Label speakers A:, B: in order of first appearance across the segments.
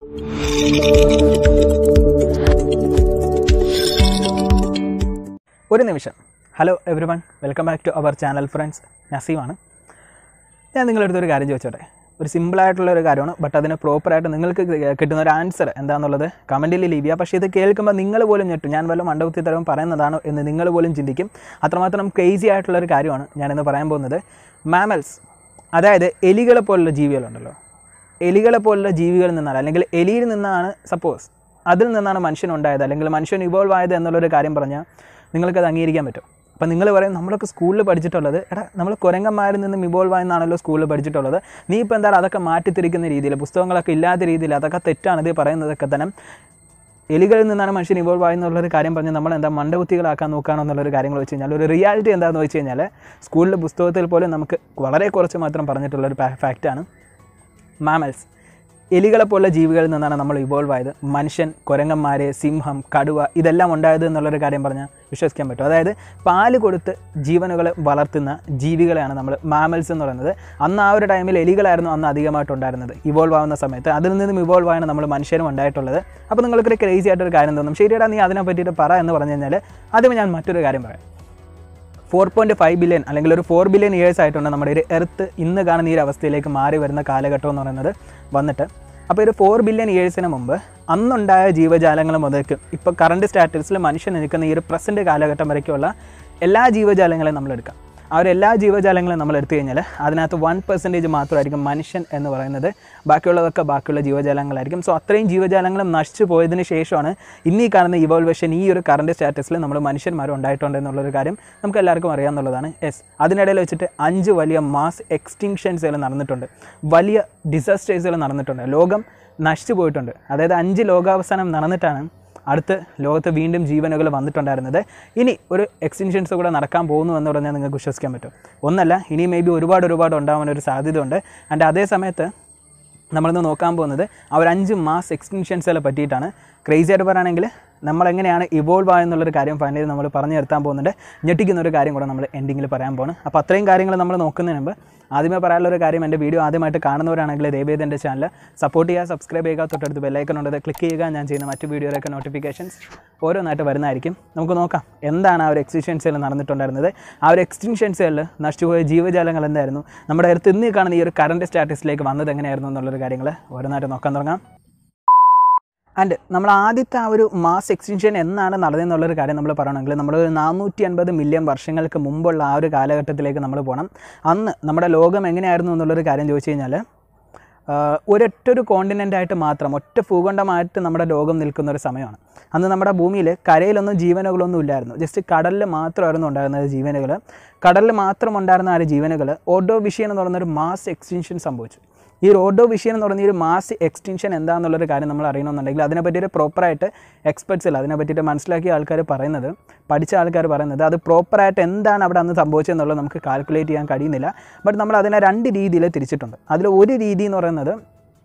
A: ഒരു നിമിഷം hello everyone welcome back to our channel friends നസീമാണ് ഞാൻ നിങ്ങളുടെ അടുത്തൊരു കാര്യം ചോദിച്ചോട്ടെ ഒരു സിമ്പിളായിട്ടുള്ള ഒരു കാര്യമാണ് ബട്ട് അതിന് പ്രോപ്പറായിട്ട് നിങ്ങൾക്ക് കിട്ടുന്ന ഒരു ആൻസർ എന്താണെന്നുള്ളത് കമൻറ്റിൽ ലീവ് ചെയ്യുക പക്ഷേ ഇത് കേൾക്കുമ്പോൾ നിങ്ങൾ പോലും ഞെട്ടും ഞാൻ വല്ല മണ്ഡപത്തി തരവും പറയുന്നതാണോ എന്ന് നിങ്ങൾ പോലും ചിന്തിക്കും അത്രമാത്രം ക്രേസി ആയിട്ടുള്ള ഒരു കാര്യമാണ് ഞാനിന്ന് പറയാൻ പോകുന്നത് മാമൽസ് അതായത് എലികളെ പോലുള്ള ജീവികളുണ്ടല്ലോ എലികളെ പോലുള്ള ജീവികളിൽ നിന്നാണ് അല്ലെങ്കിൽ എലിയിൽ നിന്നാണ് സപ്പോസ് അതിൽ നിന്നാണ് മനുഷ്യൻ ഉണ്ടായത് അല്ലെങ്കിൽ മനുഷ്യൻ ഇവോൾവ് ആയത് എന്നുള്ളൊരു കാര്യം പറഞ്ഞാൽ നിങ്ങൾക്കത് അംഗീകരിക്കാൻ പറ്റും അപ്പം നിങ്ങൾ പറയും നമ്മളൊക്കെ സ്കൂളിൽ പഠിച്ചിട്ടുള്ളത് എടാ നമ്മൾ കുരങ്ങന്മാരിൽ നിന്നും ഇവോൾവ് ആയെന്നാണല്ലോ സ്കൂളിൽ പഠിച്ചിട്ടുള്ളത് നീ ഇപ്പോൾ എന്താ അതൊക്കെ മാറ്റിത്തിരിക്കുന്ന രീതിയിൽ പുസ്തകങ്ങളൊക്കെ ഇല്ലാത്ത രീതിയിൽ അതൊക്കെ തെറ്റാണ് ഇത് പറയുന്നതൊക്കെ തന്നെ എലികളിൽ നിന്നാണ് മനുഷ്യൻ ഇവോൾവ് ആയെന്നുള്ളൊരു കാര്യം പറഞ്ഞ് നമ്മൾ എന്താ മണ്ടബുദ്ധികളാക്കാൻ നോക്കുകയാണോ എന്നുള്ളൊരു കാര്യങ്ങൾ വെച്ച് കഴിഞ്ഞാൽ ഒരു റിയാലിറ്റി എന്താണെന്ന് വെച്ച് കഴിഞ്ഞാൽ സ്കൂളിലെ പുസ്തകത്തിൽ പോലും നമുക്ക് വളരെ കുറച്ച് മാത്രം പറഞ്ഞിട്ടുള്ളൊരു ഫാക്റ്റാണ് മാമൽസ് എലികളെ പോലുള്ള ജീവികളിൽ നിന്നാണ് നമ്മൾ ഇവോൾവ് ആയത് മനുഷ്യൻ കുരങ്ങന്മാരെ സിംഹം കടുവ ഇതെല്ലാം ഉണ്ടായത് എന്നുള്ളൊരു കാര്യം പറഞ്ഞാൽ വിശ്വസിക്കാൻ പറ്റും അതായത് പാല് കൊടുത്ത് ജീവനുകളെ വളർത്തുന്ന ജീവികളെയാണ് നമ്മൾ മാമൽസ് എന്ന് പറയുന്നത് അന്ന് ആ ഒരു ടൈമിൽ എലികളായിരുന്നു അന്ന് അധികമായിട്ടുണ്ടായിരുന്നത് ഇവോൾവ് ആവുന്ന സമയത്ത് അതിൽ നിന്നും ഇവോൾവ് ആണ് നമ്മൾ മനുഷ്യരും ഉണ്ടായിട്ടുള്ളത് അപ്പോൾ നിങ്ങൾക്കൊരു ക്രേസി ആയിട്ടൊരു കാര്യം തോന്നും ശരിയടാ നീ അതിനെ പറ്റിയിട്ട് പറ എന്ന് പറഞ്ഞു കഴിഞ്ഞാൽ ആദ്യം ഞാൻ മറ്റൊരു കാര്യം പറയാം ഫോർ പോയിൻറ്റ് ഫൈവ് ബില്യൺ അല്ലെങ്കിൽ ഒരു ഫോർ ബില്യൺ ഇയേഴ്സ് ആയിട്ടുണ്ട് നമ്മുടെ ഒരു എർത്ത് ഇന്ന് കാണുന്ന ഈ ഒരു അവസ്ഥയിലേക്ക് മാറി വരുന്ന കാലഘട്ടം എന്ന് പറയുന്നത് വന്നിട്ട് അപ്പോൾ ഒരു ഫോർ ബില്യൺ ഇയേഴ്സിന് മുമ്പ് അന്നുണ്ടായ ജീവജാലങ്ങൾ മുതൽക്ക് ഇപ്പോൾ കറണ്ട് സ്റ്റാറ്റസിൽ മനുഷ്യൻ നിൽക്കുന്ന ഈ ഒരു പ്രസൻറ്റ് കാലഘട്ടം വരയ്ക്കുള്ള എല്ലാ ജീവജാലങ്ങളെയും നമ്മൾ എടുക്കാം ആ ഒരു എല്ലാ ജീവജാലങ്ങളും നമ്മൾ എടുത്തു കഴിഞ്ഞാൽ അതിനകത്ത് വൺ പെർസെൻറ്റേജ് മാത്രമായിരിക്കും മനുഷ്യൻ എന്ന് പറയുന്നത് ബാക്കിയുള്ളതൊക്കെ ബാക്കിയുള്ള ജീവജാലങ്ങളായിരിക്കും സോ അത്രയും ജീവജാലങ്ങളും നശിച്ചു പോയതിന് ശേഷമാണ് ഇന്നീ കാണുന്ന ഇവോൾവേഷൻ ഈ ഒരു കറണ്ട് സ്റ്റാറ്റസിൽ നമ്മൾ മനുഷ്യന്മാർ ഉണ്ടായിട്ടുണ്ട് എന്നുള്ളൊരു കാര്യം നമുക്ക് എല്ലാവർക്കും അറിയാമെന്നുള്ളതാണ് എസ് അതിനിടയിൽ വെച്ചിട്ട് അഞ്ച് വലിയ മാസ് എക്സ്റ്റിങ്ഷൻസുകൾ നടന്നിട്ടുണ്ട് വലിയ ഡിസാസ്റ്റേഴ്സുകൾ നടന്നിട്ടുണ്ട് ലോകം നശിച്ചു പോയിട്ടുണ്ട് അതായത് അഞ്ച് ലോകാവസാനം നടന്നിട്ടാണ് അടുത്ത് ലോകത്ത് വീണ്ടും ജീവനുകൾ വന്നിട്ടുണ്ടായിരുന്നത് ഇനി ഒരു എക്സ്റ്റൻഷൻസ് കൂടെ നടക്കാൻ പോകുന്നു എന്ന് പറഞ്ഞാൽ നിങ്ങൾക്ക് വിശ്വസിക്കാൻ പറ്റും ഒന്നല്ല ഇനി മേ ബി ഒരുപാട് ഒരുപാട് ഉണ്ടാവാൻ ഒരു സാധ്യതയുണ്ട് ആൻഡ് അതേ സമയത്ത് നമ്മളിന്ന് നോക്കാൻ പോകുന്നത് ആ ഒരു അഞ്ച് മാസ് എക്സ്റ്റൻഷൻസുകളെ പറ്റിയിട്ടാണ് ക്രേസി ആയിട്ട് പറയുകയാണെങ്കിൽ നമ്മളെങ്ങനെയാണ് ഇവോൾവ് ആയെന്നുള്ളൊരു കാര്യം ഫൈനലി നമ്മൾ പറഞ്ഞു നിർത്താൻ പോകുന്നുണ്ട് ഞെട്ടിക്കുന്ന ഒരു കാര്യം കൂടെ നമ്മൾ എൻഡിങ്ങിൽ പറയാൻ പോകുന്നു അപ്പോൾ അത്രയും കാര്യങ്ങൾ നമ്മൾ നോക്കുന്നതിന് മുമ്പ് ആദ്യമേ പറയാനുള്ള ഒരു കാര്യം എൻ്റെ വീഡിയോ ആദ്യമായിട്ട് കാണുന്നവരാണെങ്കിൽ ദയവേത് എൻ്റെ ചാനൽ സപ്പോർട്ട് ചെയ്യുക സബ്സ്ക്രൈബ് ചെയ്യുക തൊട്ടടുത്ത് ബെല്ലൈക്കൺ ഉണ്ട് ക്ലിക്ക് ചെയ്യുക ഞാൻ ചെയ്യുന്ന മറ്റു വീഡിയോയിലൊക്കെ നോട്ടിഫിക്കേഷൻസ് ഓരോന്നായിട്ട് വരുന്നതായിരിക്കും നമുക്ക് നോക്കാം എന്താണ് ആ ഒരു എക്സ്റ്റിൻഷൻസിൽ നടന്നിട്ടുണ്ടായിരുന്നത് ആ ഒരു എക്സ്റ്റിൻഷൻസുകളിൽ നശിച്ചുപോയ ജീവജാലങ്ങൾ എന്തായിരുന്നു നമ്മുടെ അടുത്ത് ഇന്ന് കാണുന്ന ഈ ഒരു കറണ്ട് സ്റ്റാറ്റസിലേക്ക് വന്നത് എങ്ങനെയായിരുന്നു എന്നുള്ളൊരു കാര്യങ്ങൾ ഓരോന്നായിട്ട് നോക്കാൻ തുടങ്ങാം ആൻഡ് നമ്മൾ ആദ്യത്തെ ആ ഒരു മാസ് എക്സ്റ്റൻഷൻ എന്നാണ് നടന്നതെന്നുള്ളൊരു കാര്യം നമ്മൾ പറയണമെങ്കിൽ നമ്മൾ ഒരു നാനൂറ്റി അൻപത് മില്യൺ വർഷങ്ങൾക്ക് മുമ്പുള്ള ആ ഒരു കാലഘട്ടത്തിലേക്ക് നമ്മൾ പോകണം അന്ന് നമ്മുടെ ലോകം എങ്ങനെയായിരുന്നു എന്നുള്ളൊരു കാര്യം ചോദിച്ചു കഴിഞ്ഞാൽ ഒരൊറ്റൊരു കോണ്ടിനെൻ്റായിട്ട് മാത്രം ഒറ്റ ഭൂഖണ്ഡമായിട്ട് നമ്മുടെ ലോകം നിൽക്കുന്ന ഒരു സമയമാണ് അന്ന് നമ്മുടെ ഭൂമിയിൽ കരയിലൊന്നും ജീവനുകളൊന്നും ഇല്ലായിരുന്നു ജസ്റ്റ് കടലിൽ മാത്രമായിരുന്നു ഉണ്ടായിരുന്നത് ജീവനുകൾ കടലിൽ മാത്രം ഉണ്ടായിരുന്ന ആ ഒരു ജീവനുകൾ ഓഡോ വിഷയം എന്ന് പറയുന്നൊരു മാസ് എക്സ്റ്റൻഷൻ സംഭവിച്ചു ഈ റോഡോ വിഷയം എന്ന് പറയുന്ന ഈ ഒരു മാസ് എക്സ്റ്റൻഷൻ എന്താണെന്നുള്ളൊരു കാര്യം നമ്മൾ അറിയണമെന്നുണ്ടെങ്കിൽ അതിനെപ്പറ്റി ഒരു പ്രോപ്പറായിട്ട് എക്സ്പെർട്സ് ഇല്ല അതിനെ പറ്റിയിട്ട് മനസ്സിലാക്കിയ ആൾക്കാർ പറയുന്നത് പഠിച്ച ആൾക്കാർ പറയുന്നത് അത് പ്രോപ്പറായിട്ട് എന്താണ് അവിടെ അന്ന് സംഭവിച്ചതെന്നുള്ളത് നമുക്ക് കാൽക്കുലേറ്റ് ചെയ്യാൻ കഴിയുന്നില്ല ബട്ട് നമ്മൾ അതിനെ രണ്ട് രീതിയിൽ തിരിച്ചിട്ടുണ്ട് അതിൽ ഒരു രീതി എന്ന് പറയുന്നത്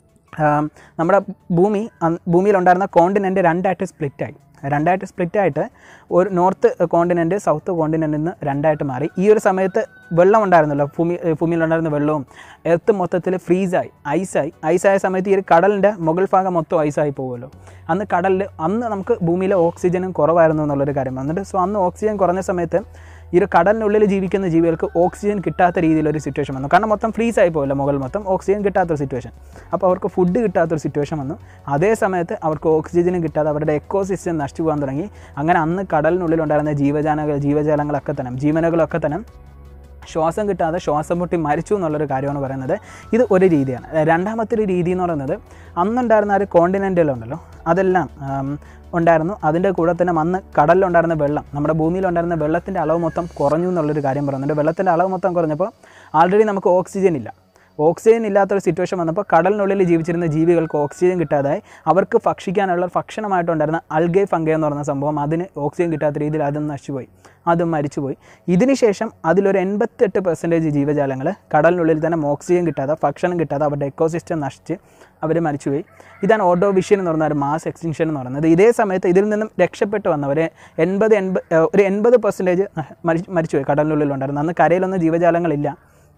A: നമ്മുടെ ഭൂമി ഭൂമിയിലുണ്ടായിരുന്ന കോണ്ടിനെൻ്റ് രണ്ടായിട്ട് സ്പ്ലിറ്റായി രണ്ടായിട്ട് സ്പ്ലിറ്റായിട്ട് ഒരു നോർത്ത് കോണ്ടിനെൻറ്റ് സൗത്ത് കോണ്ടിനെൻറ്റിൽ നിന്ന് രണ്ടായിട്ട് മാറി ഈ ഒരു സമയത്ത് വെള്ളം ഉണ്ടായിരുന്നല്ലോ ഭൂമി ഭൂമിയിലുണ്ടായിരുന്ന വെള്ളവും എർത്ത് മൊത്തത്തിൽ ഫ്രീസായി ഐസായി ഐസായ സമയത്ത് ഈ ഒരു കടലിൻ്റെ മുകൾ ഭാഗം മൊത്തം ഐസായി പോകുമല്ലോ അന്ന് കടലിൽ അന്ന് നമുക്ക് ഭൂമിയിലെ ഓക്സിജനും കുറവായിരുന്നു എന്നുള്ളൊരു കാര്യം വന്നിട്ട് സോ അന്ന് ഓക്സിജൻ കുറഞ്ഞ സമയത്ത് ഈ ഒരു കടലിനുള്ളിൽ ജീവിക്കുന്ന ജീവികൾക്ക് ഓക്സിജൻ കിട്ടാത്ത രീതിയിലൊരു സിറ്റുവേഷൻ വന്നു കാരണം മൊത്തം ഫ്രീസ് ആയി പോയല്ലോ മുകൾ മൊത്തം ഓക്സിജൻ കിട്ടാത്തൊരു സിറ്റുവേഷൻ അപ്പോൾ അവർക്ക് ഫുഡ് കിട്ടാത്തൊരു സിറ്റുവേഷൻ വന്നു അതേ സമയത്ത് അവർക്ക് ഓക്സിജനും കിട്ടാതെ അവരുടെ എക്കോ സിസ്റ്റം നശിച്ചു പോകാൻ തുടങ്ങി അങ്ങനെ അന്ന് കടലിനുള്ളിലുണ്ടായിരുന്ന ജീവജാലകൾ ജീവജാലങ്ങളൊക്കെ തന്നെ ജീവനുകളൊക്കെ തന്നെ ശ്വാസം കിട്ടാതെ ശ്വാസം മുട്ടി മരിച്ചു എന്നുള്ളൊരു കാര്യമാണ് പറയുന്നത് ഇത് ഒരു രീതിയാണ് രണ്ടാമത്തെ ഒരു രീതി എന്ന് പറയുന്നത് അന്നുണ്ടായിരുന്ന ഒരു കോണ്ടിനെൻ്റുകളുണ്ടല്ലോ അതെല്ലാം ഉണ്ടായിരുന്നു അതിൻ്റെ കൂടെ തന്നെ അന്ന് കടലിലുണ്ടായിരുന്ന വെള്ളം നമ്മുടെ ഭൂമിയിലുണ്ടായിരുന്ന വെള്ളത്തിൻ്റെ അളവ് മൊത്തം കുറഞ്ഞു എന്നുള്ളൊരു കാര്യം പറയുന്നുണ്ട് വെള്ളത്തിൻ്റെ അളവ് മൊത്തം കുറഞ്ഞപ്പോൾ ആൾറെഡി നമുക്ക് ഓക്സിജൻ ഇല്ല ഓക്സിജൻ ഇല്ലാത്തൊരു സിറ്റുവേഷൻ വന്നപ്പോൾ കടലിനുള്ളിൽ ജീവിച്ചിരുന്ന ജീവികൾക്ക് ഓക്സിജൻ കിട്ടാതായി അവർക്ക് ഭക്ഷിക്കാനുള്ള ഭക്ഷണമായിട്ടുണ്ടായിരുന്ന അൽഗെ ഫംഗെ എന്ന് പറയുന്ന സംഭവം അതിന് ഓക്സിജൻ കിട്ടാത്ത രീതിയിൽ അതും നശിച്ചുപോയി അതും മരിച്ചുപോയി ഇതിനുശേഷം അതിലൊരു എൺപത്തെട്ട് പെർസെൻറ്റേജ് ജീവജാലങ്ങൾ കടലിനുള്ളിൽ തന്നെ ഓക്സിജൻ കിട്ടാതെ ഭക്ഷണം കിട്ടാതെ അവരുടെ എക്കോസിസ്റ്റം നശിച്ച് അവർ മരിച്ചുപോയി ഇതാണ് ഓട്ടോ വിഷൻ എന്ന് പറയുന്ന ഒരു മാസ് എക്സ്റ്റിങ്ഷൻ എന്ന് പറയുന്നത് ഇതേ സമയത്ത് ഇതിൽ നിന്നും രക്ഷപ്പെട്ട് വന്നവർ എൺപത് എൺപത് ഒരു എൺപത് പെർസെൻറ്റേജ് മരിച്ചുപോയി കടലിനുള്ളിൽ ഉണ്ടായിരുന്നു അന്ന് കരയിലൊന്നും ജീവജാലങ്ങളില്ല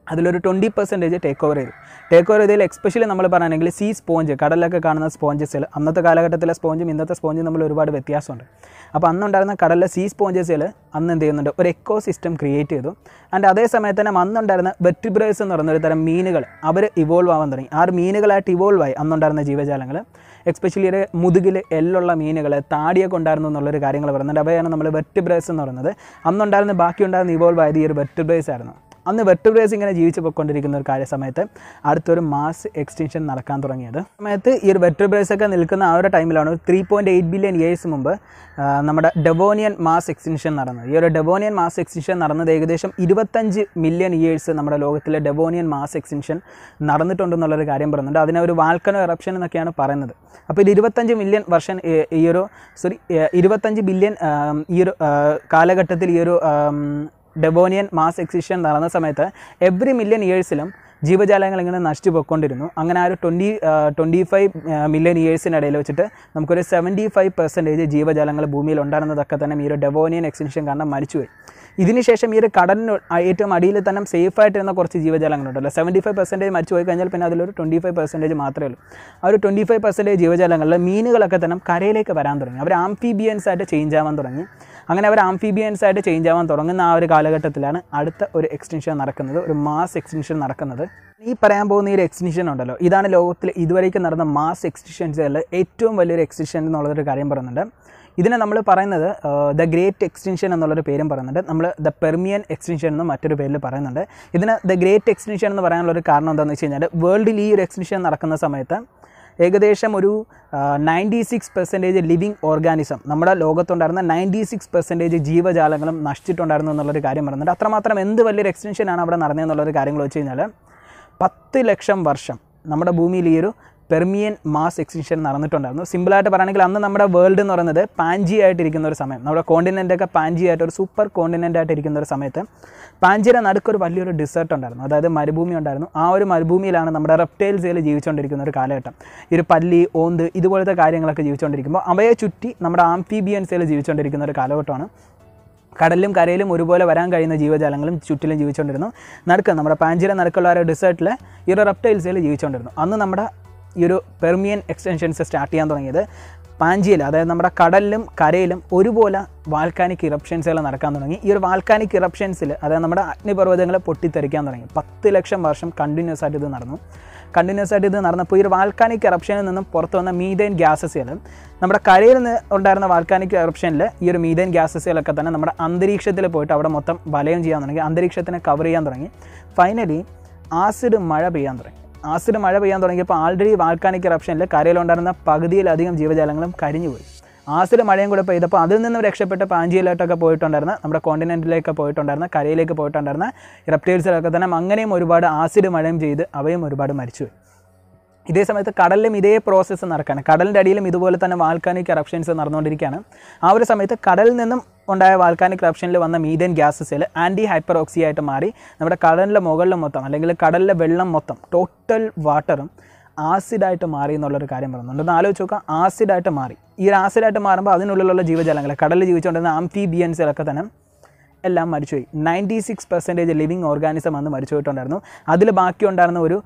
A: അതിലൊരു ട്വൻറ്റി പെർസെൻറ്റേജ് ടേക്ക് ഓവർ ചെയ്തു ടേക്ക് ഓവർ ചെയ്തതിൽ എക്സ്പെഷ്യലി നമ്മൾ പറയുകയാണെങ്കിൽ സീ സ്പോഞ്ച് കടലിലൊക്കെ കാണുന്ന സ്പോഞ്ചസിൽ അന്നത്തെ കാലഘട്ടത്തിലെ സ്പോഞ്ചും ഇന്നത്തെ സ്പോഞ്ചും തമ്മിൽ ഒരുപാട് വ്യത്യാസമുണ്ട് അപ്പോൾ അന്നുണ്ടായിരുന്ന കടലിലെ സീ സ്പോഞ്ചസിൽ അന്ന് എന്ത് ചെയ്യുന്നുണ്ട് ഒരു എക്കോ സിസ്റ്റം ക്രിയേറ്റ് ചെയ്തു ആൻഡ് അതേ സമയത്ത് തന്നെ അന്നുണ്ടായിരുന്ന വെറ്റിബ്രേസ് എന്ന് പറയുന്ന ഒരു തരം മീനുകൾ അവർ ഇവോൾവ് ആവാൻ തുടങ്ങി ആ ഒരു മീനുകളായിട്ട് ഇവോൾവ് ആയി അന്നുണ്ടായിരുന്ന ജീവജാലങ്ങൾ എക്സ്പെഷ്യലി ഒരു മുതുകിൽ എല്ലുള്ള മീനുകൾ താടിയൊക്കെ ഉണ്ടായിരുന്നു എന്നുള്ളൊരു കാര്യങ്ങൾ പറയുന്നുണ്ട് അവയാണ് നമ്മൾ വെറ്റിബ്രേസ് എന്ന് പറയുന്നത് അന്നുണ്ടായിരുന്ന ബാക്കി ഉണ്ടായിരുന്ന ഇവോൾവ് ആയത് ഈ ഒരു വെറ്റിബ്രേസ് ആയിരുന്നു അന്ന് വെർട്ടിബ്രേസ് ഇങ്ങനെ ജീവിച്ച് പോയിക്കൊണ്ടിരിക്കുന്ന ഒരു കാര്യ സമയത്ത് അടുത്തൊരു മാസ് എക്സ്റ്റൻഷൻ നടക്കാൻ തുടങ്ങിയത് സമയത്ത് ഈ ഒരു വെർട്ടിബ്രേസ് ഒക്കെ നിൽക്കുന്ന ആ ഒരു ടൈമിലാണ് three point eight billion years മുമ്പ് ആ, നമ്മുടെ ഡെവോനിയൻ മാസ് എക്സ്റ്റൻഷൻ നടന്നത് ഈ ഒരു ഡെവോനിയൻ മാസ് എക്സ്റ്റൻഷൻ നടന്നത് ഏകദേശം ഇരുപത്തഞ്ച് മില്യൺ ഇയേഴ്സ് നമ്മുടെ ലോകത്തിലെ ഡെവോനിയൻ മാസ് എക്സ്റ്റൻഷൻ നടന്നിട്ടുണ്ടെന്നുള്ളൊരു കാര്യം പറയുന്നുണ്ട് അതിനെ ഒരു വാൽക്കനോ എറപ്ഷൻ എന്നൊക്കെയാണ് പറയുന്നത് അപ്പോൾ ഇത് ഇരുപത്തഞ്ച് മില്യൺ വർഷം ഈ- ഈ ഒരു സോറി ഇരുപത്തഞ്ച് ബില്യൺ ഈ ഒരു ആ, കാലഘട്ടത്തിൽ ഈ ഒരു ആം, ഡെബോനിയൻ മാസ് എക്സിഷൻ നടന്ന സമയത്ത് എവറി മില്യൺ ഇയേഴ്സിലും ജീവജാലങ്ങൾ ഇങ്ങനെ നശിച്ചു പോയിക്കൊണ്ടിരുന്നു അങ്ങനെ ആ ഒരു ട്വൻറ്റി ട്വൻറ്റി ഫൈവ് മില്യൺ ഇയേഴ്സിനിടയിൽ വെച്ചിട്ട് നമുക്കൊരു സെവൻറ്റി ഫൈവ് പെർസെൻറ്റേജ് ജീവജാലങ്ങൾ ഭൂമിയിൽ ഉണ്ടായിരുന്നതൊക്കെ തന്നെ ഈ ഒരു ഡെബോനിയൻ എക്സിൻഷൻ കാരണം മരിച്ചുപോയി ഇതിനുശേഷം ഈ ഒരു കടലിന് ഏറ്റവും അടിയിൽ തന്നെ സേഫ് ആയിട്ടിരുന്ന കുറച്ച് ജീവജാലങ്ങളുണ്ടല്ലോ സെവൻറ്റി ഫൈവ് പെർസെൻറ്റേജ് മരിച്ചു പോയി കഴിഞ്ഞാൽ പിന്നെ അതിലൊരു ട്വൻറ്റി ഫൈവ് പെർസെൻറ്റേജ് മാത്രമേ ഉള്ളൂ ആ ഒരു ട്വൻറ്റി ഫൈവ് പെർസെൻറ്റേജ് ജീവജാലങ്ങളിൽ മീനുകളൊക്കെ തന്നെ കരയിലേക്ക് വരാൻ തുടങ്ങി അവർ ആംഫീബിയൻസ് ആയിട്ട് ചേഞ്ച് ആവാൻ തുടങ്ങി അങ്ങനെ അവർ ആംഫീബിയൻസ് ആയിട്ട് ചേഞ്ച് ആവാൻ തുടങ്ങുന്ന ആ ഒരു കാലഘട്ടത്തിലാണ് അടുത്ത ഒരു എക്സ്റ്റൻഷൻ നടക്കുന്നത് ഒരു മാസ് എക്സ്റ്റൻഷൻ നടക്കുന്നത് ഈ പറയാൻ പോകുന്ന ഈ ഒരു എക്സ്റ്റൻഷൻ ഉണ്ടല്ലോ ഇതാണ് ലോകത്തിൽ ഇതുവരേക്കും നടന്ന മാസ് എക്സ്റ്റൻഷൻസുകളിൽ ഏറ്റവും വലിയൊരു എക്സ്റ്റൻഷൻ എന്നുള്ളൊരു കാര്യം പറയുന്നുണ്ട് ഇതിനെ നമ്മൾ പറയുന്നത് ദ ഗ്രേറ്റ് എക്സ്റ്റൻഷൻ എന്നുള്ളൊരു പേരും പറയുന്നുണ്ട് നമ്മൾ ദ പെർമിയൻ എക്സ്റ്റൻഷൻ എന്ന് മറ്റൊരു പേരിൽ പറയുന്നുണ്ട് ഇതിന് ദ ഗ്രേറ്റ് എക്സ്റ്റൻഷൻ എന്ന് പറയാനുള്ള ഒരു കാരണം എന്താണെന്ന് വെച്ച് കഴിഞ്ഞാൽ വേൾഡിൽ ഈ ഒരു എക്സ്റ്റൻഷൻ നടക്കുന്ന സമയത്ത് ഏകദേശം ഒരു ninety six percentage living organism നമ്മുടെ ലോകത്തുണ്ടായിരുന്ന നയൻറ്റി സിക്സ് പെർസെൻറ്റേജ് ജീവജാലങ്ങളും നശിച്ചിട്ടുണ്ടായിരുന്നു എന്നുള്ളൊരു കാര്യം പറയുന്നുണ്ട് അത്രമാത്രം എന്ത് വലിയൊരു എക്സ്റ്റൻഷനാണ് അവിടെ നടന്നതെന്നുള്ളൊരു കാര്യങ്ങൾ വെച്ച് കഴിഞ്ഞാൽ പത്ത് ലക്ഷം വർഷം നമ്മുടെ ഭൂമിയിൽ ഈ ഒരു പെർമിയൻ മാസ് എക്സ്റ്റൻഷൻ നടന്നിട്ടുണ്ടായിരുന്നു സിമ്പിളായിട്ട് പറയുകയാണെങ്കിൽ അന്ന് നമ്മുടെ വേൾഡ് എന്ന് പറയുന്നത് പാഞ്ചി ആയിട്ടിരിക്കുന്ന ഒരു സമയം നമ്മുടെ കോണ്ടിനെൻ്റൊക്കെ പാഞ്ചി ആയിട്ട് ഒരു സൂപ്പർ കോണ്ടിനെൻ്റ് ആയിട്ട് ഇരിക്കുന്ന ഒരു സമയത്ത് പാഞ്ചിയുടെ നടുക്കൊരു വലിയൊരു ഡിസേർട്ട് ഉണ്ടായിരുന്നു അതായത് മരുഭൂമി ഉണ്ടായിരുന്നു ആ ഒരു മരുഭൂമിയിലാണ് നമ്മുടെ റെപ്റ്റൈൽസിൽ ജീവിച്ചുകൊണ്ടിരിക്കുന്ന ഒരു കാലഘട്ടം ഈ ഒരു പല്ലി ഓന്ത് ഇതുപോലത്തെ കാര്യങ്ങളൊക്കെ ജീവിച്ചുകൊണ്ടിരിക്കുമ്പോൾ അവയെ ചുറ്റി നമ്മുടെ ആംഫീബിയൻസിൽ ജീവിച്ചുകൊണ്ടിരിക്കുന്ന ഒരു കാലഘട്ടമാണ് കടലിലും കരയിലും ഒരുപോലെ വരാൻ കഴിയുന്ന ജീവജാലങ്ങളും ചുറ്റിലും ജീവിച്ചുകൊണ്ടിരുന്നു നടുക്ക് നമ്മുടെ പാഞ്ചിര നടുക്കുള്ള ഒരു ഡിസേർട്ടിൽ ഈ ഒരു റെപ്റ്റൈൽസിൽ ജീവിച്ചുകൊണ്ടിരുന്നു അന്ന് നമ്മുടെ ഈ ഒരു പെർമിയൻ എക്സ്റ്റൻഷൻസ് സ്റ്റാർട്ട് ചെയ്യാൻ തുടങ്ങിയത് പാഞ്ചിയിൽ അതായത് നമ്മുടെ കടലിലും കരയിലും ഒരുപോലെ വാൽക്കാനിക് ഇറപ്ഷൻസുകൾ നടക്കാൻ തുടങ്ങി ഈ ഒരു വാൽക്കാനിക് ഇറപ്ഷൻസിൽ അതായത് നമ്മുടെ അഗ്നിപർവ്വതങ്ങൾ പൊട്ടിത്തെറിക്കാൻ തുടങ്ങി പത്ത് ലക്ഷം വർഷം കണ്ടിന്യൂസ് ആയിട്ട് ഇത് നടന്നു കണ്ടിന്യൂസ് ആയിട്ട് ഇത് നടന്നപ്പോൾ ഈ ഒരു വാൽക്കാനിക് എറപ്ഷനിൽ നിന്നും പുറത്തു വന്ന മീതൈൻ ഗ്യാസസുകൾ നമ്മുടെ കരയിൽ നിന്ന് ഉണ്ടായിരുന്ന വാൽക്കാനിക് എറപ്ഷനിൽ ഈ ഒരു മീതൈൻ ഗ്യാസസുകളൊക്കെ തന്നെ നമ്മുടെ അന്തരീക്ഷത്തിൽ പോയിട്ട് അവിടെ മൊത്തം വലയം ചെയ്യാൻ തുടങ്ങി അന്തരീക്ഷത്തിനെ കവർ ചെയ്യാൻ തുടങ്ങി ഫൈനലി ആസിഡ് മഴ പെയ്യാൻ തുടങ്ങി ആസിഡ് മഴ പെയ്യാൻ തുടങ്ങിയപ്പോൾ ആൾറെഡി വാൽക്കാനിക് എറപ്ഷനിൽ കരയിലുണ്ടായിരുന്ന പകുതിയിലധികം ജീവജാലങ്ങളും കരിഞ്ഞുപോയി ആസിഡ് മഴയും കൂടെ പെയ്തപ്പോൾ അതിൽ നിന്നും രക്ഷപ്പെട്ട് പാഞ്ചിയിലോട്ടൊക്കെ പോയിട്ടുണ്ടായിരുന്ന നമ്മുടെ കോണ്ടിനെൻറ്റിലേക്ക് പോയിട്ടുണ്ടായിരുന്ന കരയിലേക്ക് പോയിട്ടുണ്ടായിരുന്ന റെപ്റ്റൈൽസിലൊക്കെ തന്നെ അങ്ങനെയും ഒരുപാട് ആസിഡ് മഴയും ചെയ്ത് അവയും ഒരുപാട് മരിച്ചുപോയി ഇതേ സമയത്ത് കടലിലും ഇതേ പ്രോസസ്സ് നടക്കുകയാണ് കടലിൻ്റെ അടിയിലും ഇതുപോലെ തന്നെ വാൽക്കാനിക് എറപ്ഷൻസ് നടന്നുകൊണ്ടിരിക്കുകയാണ് ആ ഒരു സമയത്ത് കടലിൽ നിന്നും ഉണ്ടായ വാൽക്കാനിക് എറപ്ഷനിൽ വന്ന മീഥേൻ ഗ്യാസസിൽ ആൻറ്റി ഹൈപ്പർ ഓക്സി ആയിട്ട് മാറി നമ്മുടെ കടലിൻ്റെ മുകളിൽ മൊത്തം അല്ലെങ്കിൽ കടലിലെ വെള്ളം മൊത്തം ടോട്ടൽ വാട്ടറും ആസിഡായിട്ട് മാറി എന്നുള്ളൊരു കാര്യം പറയുന്നുണ്ട് ഒന്ന് ആലോചിച്ച് നോക്കുക ആസിഡായിട്ട് മാറി ഈ ഒരു ആസിഡായിട്ട് മാറുമ്പോൾ അതിനുള്ളിലുള്ള ജീവജാലങ്ങൾ കടലിൽ ജീവിച്ചുകൊണ്ടിരുന്ന ആംഫീബിയൻസിലൊക്കെ തന്നെ എല്ലാം മരിച്ചുപോയി ninety six percentage living organism അന്ന് മരിച്ചു പോയിട്ടുണ്ടായിരുന്നു അതിൽ ബാക്കി ഉണ്ടായിരുന്ന ഒരു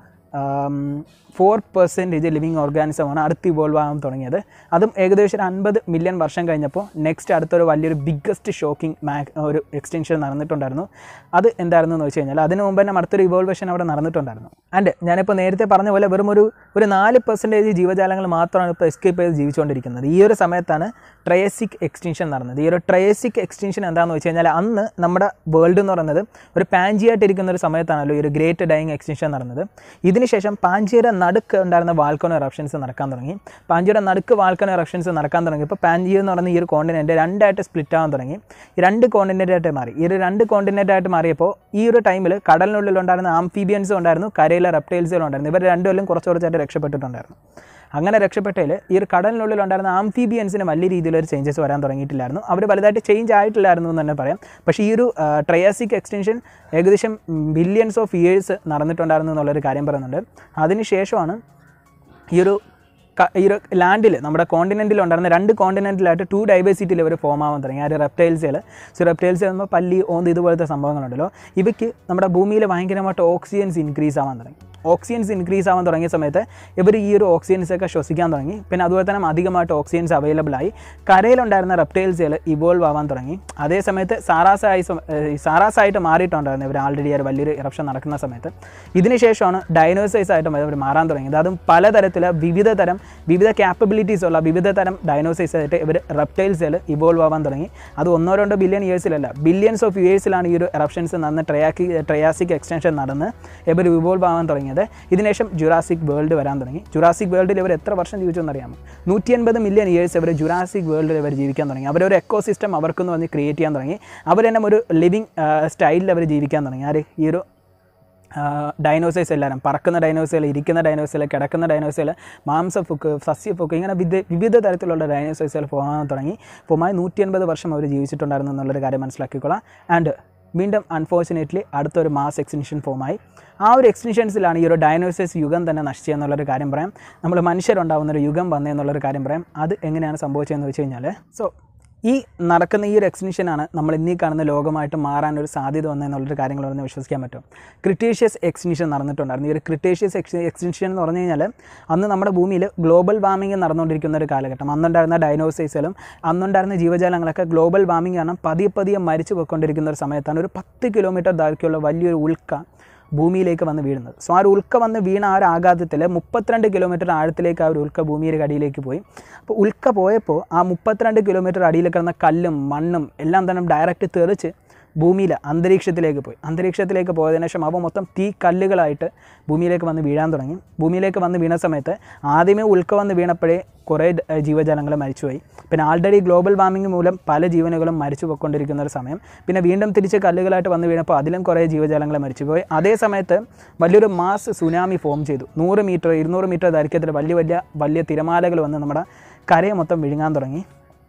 A: ഫോർ പെർസെൻറ്റേജ് ലിവിങ് ഓർഗാനിസമാണ് അടുത്ത് ഇവോൾവ് ആകാൻ തുടങ്ങിയത് അതും ഏകദേശം ഒരു അൻപത് മില്യൺ വർഷം കഴിഞ്ഞപ്പോൾ നെക്സ്റ്റ് അടുത്തൊരു വലിയൊരു ബിഗ്ഗസ്റ്റ് ഷോക്കിംഗ് മാക് ഒരു എക്സ്റ്റൻഷൻ നടന്നിട്ടുണ്ടായിരുന്നു അത് എന്തായിരുന്നു എന്ന് വെച്ച് കഴിഞ്ഞാൽ അതിന് മുമ്പ് തന്നെ അടുത്തൊരു ഇവോൾവേഷൻ അവിടെ നടന്നിട്ടുണ്ടായിരുന്നു ആൻഡ് ഞാനിപ്പോൾ നേരത്തെ പറഞ്ഞ പോലെ വെറും ഒരു ഒരു നാല് പെർസെൻറ്റേജ് ജീവജാലങ്ങൾ മാത്രമാണ് ഇപ്പോൾ എസ്കേപ്പ് ചെയ്ത് ജീവിച്ചുകൊണ്ടിരിക്കുന്നത് ഈ ഒരു സമയത്താണ് ട്രയസിക് എക്സ്റ്റൻഷൻ നടന്നത് ഈ ഒരു ട്രയസിക് എക്സ്റ്റൻഷൻ എന്താണെന്ന് വെച്ച് കഴിഞ്ഞാൽ അന്ന് നമ്മുടെ വേൾഡ് എന്ന് പറയുന്നത് ഒരു പാഞ്ചിയായിട്ടിരിക്കുന്ന ഒരു സമയത്താണല്ലോ ഈ ഒരു ഗ്രേറ്റ് ഡൈങ് എക്സ്റ്റൻഷൻ നടന്നത് ഇതിനുശേഷം പാഞ്ചിയുടെ നടുക്ക് ഉണ്ടായിരുന്ന വാൽക്കോൺ എറപ്ഷൻസ് നടക്കാൻ തുടങ്ങി പാഞ്ചിയുടെ നടുക്ക് വാൽക്കോൺ എറപ്ഷൻസ് നടക്കാൻ തുടങ്ങിയപ്പോൾ പാഞ്ചി എന്ന് പറയുന്ന ഈ ഒരു കോണ്ടിനെൻറ്റ് രണ്ടായിട്ട് സ്പ്ലിറ്റ് ആവാൻ തുടങ്ങി ഈ രണ്ട് കോണ്ടിനെൻ്റ് ആയിട്ട് മാറി ഈ ഒരു രണ്ട് കോണ്ടിനെൻ്റ് ആയിട്ട് മാറിയപ്പോൾ ഈ ഒരു ടൈമിൽ കടലിനുള്ളിൽ ഉണ്ടായിരുന്ന ആംഫീബിയൻസും ഉണ്ടായിരുന്നു കരയിലെ റെപ്റ്റൈൽസുകളും ഉണ്ടായിരുന്നു ഇവർ രണ്ടുകൊല്ലം കുറച്ച് കുറച്ചായിട്ട് രക്ഷപ്പെട്ടിട്ടുണ്ടായിരുന്നു അങ്ങനെ രക്ഷപ്പെട്ടതിൽ ഈ ഒരു കടലിനുള്ളിൽ ഉണ്ടായിരുന്ന ആംഫീബിയൻസിന് വലിയ രീതിയിലൊരു ചേഞ്ചസ് വരാൻ തുടങ്ങിയിട്ടില്ലായിരുന്നു അവർ വലുതായിട്ട് ചേഞ്ച് ആയിട്ടില്ലായിരുന്നു എന്ന് തന്നെ പറയാം പക്ഷേ ഈ ഒരു ട്രയാസിക് എക്സ്റ്റൻഷൻ ഏകദേശം ബില്യൺസ് ഓഫ് ഇയേഴ്സ് നടന്നിട്ടുണ്ടായിരുന്നു എന്നുള്ളൊരു കാര്യം പറയുന്നുണ്ട് അതിനുശേഷമാണ് ഈ ഒരു ക- ഈ ഒരു ലാൻഡിൽ നമ്മുടെ കോണ്ടിനെൻറ്റിൽ ഉണ്ടായിരുന്ന രണ്ട് കോണ്ടിനെൻറ്റിലായിട്ട് ടു ഡൈവേഴ്സിറ്റി ലെവൽ ഫോം ആവാൻ തുടങ്ങി ആ ഒരു റെപ്റ്റൈൽസുകൾ സോ റെപ്റ്റൈൽസ് ആകുമ്പോൾ പല്ലി ഓന്ത് ഇതുപോലത്തെ സംഭവങ്ങളുണ്ടല്ലോ ഇവയ്ക്ക് നമ്മുടെ ഭൂമിയിൽ ഭയങ്കരമായിട്ട് ഓക്സിജൻസ് ഇൻക്രീസ് ആവാൻ തുടങ്ങി ഓക്സിജൻസ് ഇൻക്രീസ് ആവാൻ തുടങ്ങിയ സമയത്ത് ഇവർ ഈ ഒരു ഓക്സിജൻസ് ഒക്കെ ശ്വസിക്കാൻ തുടങ്ങി പിന്നെ അതുപോലെ തന്നെ അധികമായിട്ട് ഓക്സിജൻസ് അവൈലബിൾ ആയി കരയിലുണ്ടായിരുന്ന റെപ്റ്റൈൽസുകൾ ഇവോൾവ് ആവാൻ തുടങ്ങി അതേ സമയത്ത് സാറാസായി സാറാസായിട്ട് മാറിയിട്ടുണ്ടായിരുന്നു ഇവർ ആൾറെഡി ഒരു വലിയൊരു ഇറപ്ഷൻ നടക്കുന്ന സമയത്ത് ഇതിനുശേഷമാണ് ഡൈനോസൈസ് ആയിട്ട് ഇവർ മാറാൻ തുടങ്ങിയത് അതും പലതരത്തിൽ വിവിധ തരം വിവിധ ക്യാപ്പബിലിറ്റീസ് ഉള്ള വിവിധ തരം ഡൈനോസൈസ് ആയിട്ട് ഇവർ റെപ്റ്റൈൽസുകൾ ഇവോൾവ് ആവാൻ തുടങ്ങി അത് ഒന്നോ രണ്ടോ ബില്യൺ ഇയേഴ്സിലല്ല ബില്യൺസ് ഓഫ് ഇയേഴ്സിലാണ് ഈ ഒരു എറപ്ഷൻസ് നടന്ന് ട്രയാക്കി ട്രയാസിക് എക്സ്റ്റൻഷൻ നടന്ന് ഇവർ ഇവോൾവ് ആവാൻ തുടങ്ങിയത് ഇതിനുശേഷം ജുറാസിക് വേൾഡ് വരാൻ തുടങ്ങി ജുറാസിക് വേൾഡിൽ ഇവർ എത്ര വർഷം ജീവിച്ചെന്ന് അറിയാമോ നൂറ്റി അൻപത് മില്യൺ ഇയേഴ്സ് ഇവർ ജുറാസിക് വേൾഡിൽ ഇവർ ജീവിക്കാൻ തുടങ്ങി അവരൊരു എക്കോ സിസ്റ്റം അവർക്കെന്ന് പറഞ്ഞ് ക്രിയേറ്റ് ചെയ്യാൻ തുടങ്ങി അവർ തന്നെ ഒരു ലിവിങ് സ്റ്റൈലിൽ അവർ ജീവിക്കാൻ തുടങ്ങി ആര് ഈ ഒരു ഡൈനോസേഴ്സ് എല്ലാവരും പറക്കുന്ന ഡൈനോസുകൾ ഇരിക്കുന്ന ഡൈനോസുകൾ കിടക്കുന്ന ഡൈനോസുകൾ മാംസഫുക്ക് സസ്യഫുക്ക് ഇങ്ങനെ വിവിധ വിവിധ തരത്തിലുള്ള ഡൈനോസേഴ്സുകൾ പോകാൻ തുടങ്ങി ഫോമായി നൂറ്റി അൻപത് വർഷം അവർ ജീവിച്ചിട്ടുണ്ടായിരുന്നു എന്നുള്ളൊരു കാര്യം മനസ്സിലാക്കിക്കൊള്ളാം ആൻഡ് വീണ്ടും അൺഫോർച്ചുനേറ്റ്ലി അടുത്തൊരു മാസ് എക്സ്റ്റൻഷൻ ഫോമായി ആ ഒരു എക്സ്റ്റൻഷൻസിലാണ് ഈ ഒരു ഡൈനോസേഴ്സ് യുഗം തന്നെ നശിച്ചതെന്നുള്ളൊരു കാര്യം പറയാം നമ്മൾ മനുഷ്യരുണ്ടാകുന്ന ഒരു യുഗം വന്നതെന്നുള്ളൊരു കാര്യം പറയാം അത് എങ്ങനെയാണ് സംഭവിച്ചതെന്ന് വെച്ച് കഴിഞ്ഞാൽ സോ ഈ നടക്കുന്ന ഈ ഒരു എക്സ്റ്റൻഷനാണ് നമ്മൾ ഇന്നീ കാണുന്ന ലോകമായിട്ട് മാറാൻ ഒരു സാധ്യത വന്നതെന്നുള്ളൊരു കാര്യങ്ങൾ പറഞ്ഞ് വിശ്വസിക്കാൻ പറ്റും ക്രിട്ടേഷ്യസ് എക്സ്റ്റൻഷൻ നടന്നിട്ടുണ്ടായിരുന്നു ഈ ഒരു ക്രിട്ടേഷ്യസ് എക്സ് എക്സ്റ്റൻഷൻ എന്ന് പറഞ്ഞു കഴിഞ്ഞാൽ അന്ന് നമ്മുടെ ഭൂമിയിൽ ഗ്ലോബൽ വാർമിംഗ് നടന്നുകൊണ്ടിരിക്കുന്ന ഒരു കാലഘട്ടം അന്നുണ്ടായിരുന്ന ഡൈനോസൈസുകളും അന്നുണ്ടായിരുന്ന ജീവജാലങ്ങളൊക്കെ ഗ്ലോബൽ വാർമിംഗ് കാരണം പതിയെ പതിയെ മരിച്ചു പോയിക്കൊണ്ടിരിക്കുന്ന ഒരു സമയത്താണ് ഒരു പത്ത് കിലോമീറ്റർ ദൈർഘ്യമുള്ള വലിയൊരു ഉൽക്ക ഭൂമിയിലേക്ക് വന്ന് വീഴുന്നത് സോ ആ ഒരു ഉൽക്ക വന്ന് വീണ ആ ഒരു ആഘാതത്തിൽ മുപ്പത്തിരണ്ട് കിലോമീറ്റർ ആഴത്തിലേക്ക് ആ ഒരു ഉൽക്ക ഭൂമിയുടെ അടിയിലേക്ക് പോയി അപ്പോൾ ഉൽക്ക പോയപ്പോൾ ആ മുപ്പത്തിരണ്ട് കിലോമീറ്റർ അടിയിൽ കിടന്ന കല്ലും മണ്ണും എല്ലാം തന്നെ ഡയറക്റ്റ് തെറിച്ച് ഭൂമിയിൽ അന്തരീക്ഷത്തിലേക്ക് പോയി അന്തരീക്ഷത്തിലേക്ക് പോയതിനു ശേഷം അവ മൊത്തം തീ കല്ലുകളായിട്ട് ഭൂമിയിലേക്ക് വന്ന് വീഴാൻ തുടങ്ങി ഭൂമിയിലേക്ക് വന്ന് വീണ സമയത്ത് ആദ്യമേ ഉൽക്ക വന്ന് വീണപ്പോഴേ കുറേ ജീവജാലങ്ങൾ മരിച്ചുപോയി പിന്നെ ആൾറെഡി ഗ്ലോബൽ വാർമിംഗ് മൂലം പല ജീവനുകളും മരിച്ചു പോയിക്കൊണ്ടിരിക്കുന്ന ഒരു സമയം പിന്നെ വീണ്ടും തിരിച്ച് കല്ലുകളായിട്ട് വന്ന് വീണപ്പോൾ അതിലും കുറേ ജീവജാലങ്ങൾ മരിച്ചുപോയി അതേ സമയത്ത് വലിയൊരു മാസ് സുനാമി ഫോം ചെയ്തു നൂറ് മീറ്റർ ഇരുന്നൂറ് മീറ്റർ ദൈർഘ്യത്തിൽ വലിയ വലിയ വലിയ തിരമാലകൾ വന്ന് നമ്മുടെ കരയെ മൊത്തം വിഴുങ്ങാൻ തുടങ്ങി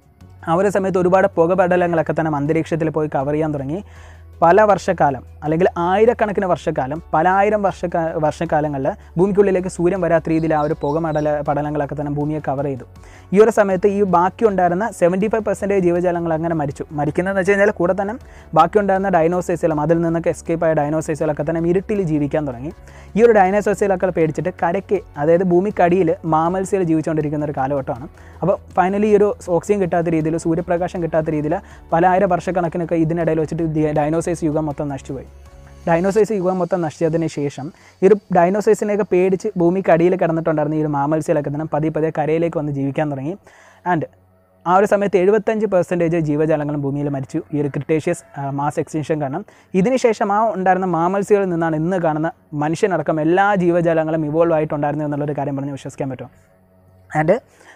A: ആ ഒരു സമയത്ത് ഒരുപാട് പുകപടലങ്ങളൊക്കെ തന്നെ അന്തരീക്ഷത്തിൽ പോയി കവർ ചെയ്യാൻ തുടങ്ങി പല വർഷക്കാലം അല്ലെങ്കിൽ ആയിരക്കണക്കിന് വർഷക്കാലം പല ആയിരം വർഷക്കാ വർഷക്കാലങ്ങളിൽ ഭൂമിക്കുള്ളിലേക്ക് സൂര്യൻ വരാത്ത രീതിയിൽ ആ ഒരു പുകമടല പടലങ്ങളൊക്കെ തന്നെ ഭൂമിയെ കവർ ചെയ്തു ഈ ഒരു സമയത്ത് ഈ ബാക്കി ഉണ്ടായിരുന്ന സെവൻറ്റി ഫൈവ് പെർസെൻറ്റേജ് ജീവജാലങ്ങൾ അങ്ങനെ മരിച്ചു മരിക്കുന്നതെന്ന് വെച്ച് കഴിഞ്ഞാൽ കൂടെ തന്നെ ബാക്കി ഉണ്ടായിരുന്ന ഡൈനോസൈസുകളും അതിൽ നിന്നൊക്കെ എസ്കേപ്പ് ആയ ഡൈനോസൈസുകളൊക്കെ തന്നെ ഇരുട്ടിൽ ജീവിക്കാൻ തുടങ്ങി ഈ ഒരു ഡൈനോസൈസുകളൊക്കെ പേടിച്ചിട്ട് കരയ്ക്ക് അതായത് ഭൂമിക്കടിയിൽ മാമൽസികൾ ജീവിച്ചുകൊണ്ടിരിക്കുന്ന ഒരു കാലഘട്ടമാണ് അപ്പോൾ ഫൈനലി ഈ ഒരു ഓക്സിജൻ കിട്ടാത്ത രീതിയിൽ സൂര്യപ്രകാശം കിട്ടാത്ത രീതിയിൽ പല ആയിരം വർഷക്കണക്കിനൊക്കെ ഇതിനിടയിൽ വെച്ചിട്ട് ഡി- ഡൈനോസൈസ് യുഗം മൊത്തം നശിച്ചുപോയി ഡൈനോസൈസ് യുഗം മൊത്തം നശിച്ചതിന് ശേഷം ഈ ഒരു ഡൈനോസൈസിനെയൊക്കെ പേടിച്ച് ഭൂമിക്ക് അടിയിൽ കിടന്നിട്ടുണ്ടായിരുന്ന ഈ ഒരു മാമൽസിലൊക്കെ തന്നെ പതിയെ പതിയെ കരയിലേക്ക് വന്ന് ജീവിക്കാൻ തുടങ്ങി ആൻഡ് ആ ഒരു സമയത്ത് എഴുപത്തഞ്ച് പെർസെൻറ്റേജ് ജീവജാലങ്ങളും ഭൂമിയിൽ മരിച്ചു ഈ ഒരു ക്രിട്ടേഷ്യസ് മാസ് എക്സ്റ്റൻഷൻ കാരണം ഇതിനുശേഷം ആ ഉണ്ടായിരുന്ന മാമൽസികളിൽ നിന്നാണ് ഇന്ന് കാണുന്ന മനുഷ്യനടക്കം എല്ലാ ജീവജാലങ്ങളും ഇവോൾവ് ആയിട്ടുണ്ടായിരുന്നു എന്നുള്ളൊരു കാര്യം പറഞ്ഞ് വിശ്വസിക്കാൻ പറ്റും ആൻഡ്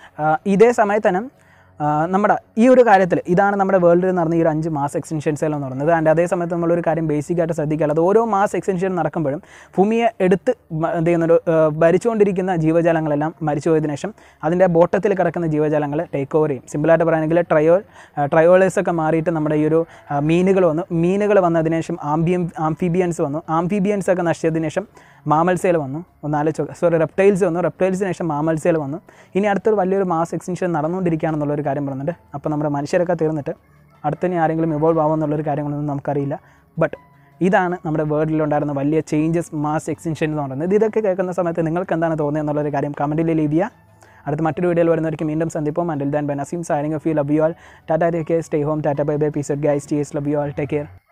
A: ഇതേ സമയത്ത് തന്നെ ആ, നമ്മുടെ ഈ ഒരു കാര്യത്തിൽ ഇതാണ് നമ്മുടെ വേൾഡിൽ നടന്ന ഈ ഒരു അഞ്ച് മാസ് എക്സ്റ്റൻഷൻസ് എല്ലാം നടന്നത് ആൻഡ് അതേ സമയത്ത് നമ്മളൊരു കാര്യം ബേസിക് ആയിട്ട് ശ്രദ്ധിക്കാനുള്ളത് ഓരോ മാസ് എക്സ്റ്റൻഷൻ നടക്കുമ്പോഴും ഭൂമിയെ എടുത്ത് മ- എന്ത് ചെയ്യുന്നുണ്ട് ആ, ഭരിച്ചുകൊണ്ടിരിക്കുന്ന ജീവജാലങ്ങളെല്ലാം മരിച്ചു പോയതിനു ശേഷം അതിൻ്റെ ബോട്ടത്തിൽ കിടക്കുന്ന ജീവജാലങ്ങൾ ടേക്ക് ഓവർ ചെയ്യും സിമ്പിളായിട്ട് പറയുകയാണെങ്കിൽ ട്രയോൾ ട്രയോളേഴ്സ് ഒക്കെ മാറിയിട്ട് നമ്മുടെ ഈ ഒരു ആ, മീനുകൾ വന്നു മീനുകൾ വന്നതിന് ശേഷം ആംബിയം ആംഫിബിയൻസ് വന്നു ആംഫിബിയൻസ് ഒക്കെ നശിച്ചതിന് ശേഷം മാമൽസേൽ വന്നു ഒന്ന് ആലോചിച്ച് സോറി റെപ്റ്റൈൽസ് വന്നു റെപ്റ്റൈൽസിന് ശേഷം മാമൽസേൽ വന്നു ഇനി അടുത്തൊരു വലിയൊരു മാസ് എക്സ്റ്റൻഷൻ നടന്നുകൊണ്ടിരിക്കുകയാണെന്നുള്ളൊരു കാര്യം പറയുന്നുണ്ട് അപ്പോൾ നമ്മുടെ മനുഷ്യരൊക്കെ തീർന്നിട്ട് അടുത്തിനി ആരെങ്കിലും ഇവോൾവ് ആവുമെന്നുള്ളൊരു കാര്യങ്ങളൊന്നും നമുക്കറിയില്ല ബട്ട് ഇതാണ് നമ്മുടെ വേൾഡിലുണ്ടായിരുന്ന വലിയ ചേഞ്ചസ് മാസ് എക്സ്റ്റൻഷൻ എന്ന് പറയുന്നത് ഇത് ഇതൊക്കെ കേൾക്കുന്ന സമയത്ത് നിങ്ങൾക്ക് എന്താണ് തോന്നുന്നത് എന്നുള്ളൊരു കാര്യം കമൻറ്റിൽ ലീവ് ചെയ്യുക അടുത്ത മറ്റൊരു വീഡിയോയിൽ വരുന്നവർക്ക് വീണ്ടും സന്ദിപ്പം അൻഡിൽ ദാൻ ബനസീം signing off you love you all tata take care stay home tata bye bye peace guys ടീസ് love you all take care